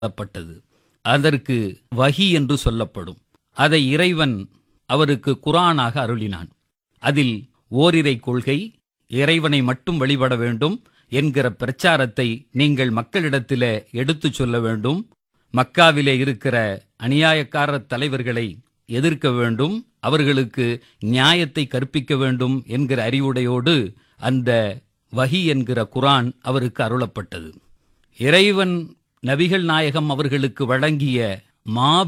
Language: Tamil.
சொல்லப்பட்டது அதற்கு வஹி என்று சொல்லப்படும் அதை இறைவன் அவருக்கு குரானாக அருளினான் அதில் ஓரிரை கொள்கை இறைவனை மட்டும் வழிபட வேண்டும் என்கிற பிரச்சாரத்தை நீங்கள் மக்களிடத்திலே எடுத்துச் சொல்ல வேண்டும் மக்காவிலே இருக்கிற அநியாயக்கார தலைவர்களை எதிர்க்க வேண்டும் அவர்களுக்கு நியாயத்தை கற்பிக்க வேண்டும் என்கிற அறிவுடையோடு அந்த வஹி என்கிற குரான் அவருக்கு அருளப்பட்டது இறைவன் நபிகள் நாயகம் அவர்களுக்கு வழங்கிய மா